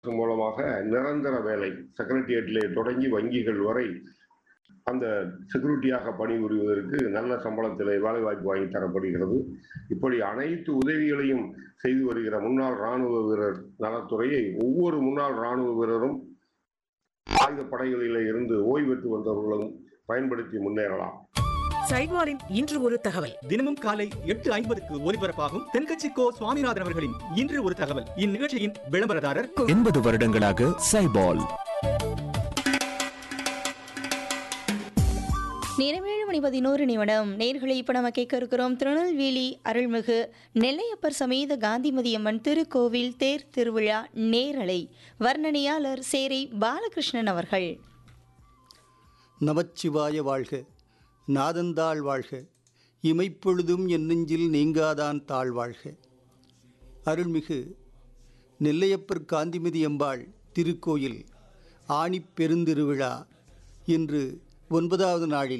மூலமாக நிரந்தர வேலை செக்ரட்டேரியட்டிலே தொடங்கி வங்கிகள் வரை அந்த செக்யூரிட்டியாக பணிபுரிவதற்கு நல்ல சம்பளத்திலே வேலை வாய்ப்பு வாங்கி தரப்படுகிறது இப்படி அனைத்து உதவிகளையும் செய்து வருகிற முன்னாள் ராணுவ வீரர் நலத்துறையை ஒவ்வொரு முன்னாள் ராணுவ வீரரும் ஆயுத படைகளிலே இருந்து ஓய்வு பெற்று வந்தவர்களும் பயன்படுத்தி முன்னேறலாம் சைட்வாரின் இன்று ஒரு தகவல் தினமும் காலை எட்டு ஐம்பதுக்கு ஒலிபரப்பாகும் தென்கட்சி கோ சுவாமிநாதன் அவர்களின் இன்று ஒரு தகவல் இந்நிகழ்ச்சியின் விளம்பரதாரர் எண்பது வருடங்களாக சைபால் நேரம் ஏழு மணி பதினோரு நிமிடம் நேர்களை இப்போ நம்ம கேட்க இருக்கிறோம் திருநெல்வேலி அருள்மிகு நெல்லையப்பர் சமேத காந்திமதியம்மன் திருக்கோவில் தேர் திருவிழா நேரலை வர்ணனையாளர் சேரை பாலகிருஷ்ணன் அவர்கள் நமச்சிவாய வாழ்க நாதந்தாள் வாழ்க இமைப்பொழுதும் என் நெஞ்சில் நீங்காதான் தாழ் வாழ்க அருள்மிகு நெல்லையப்பர் காந்திமதி அம்பாள் திருக்கோயில் ஆணிப் பெருந்திருவிழா இன்று ஒன்பதாவது நாளில்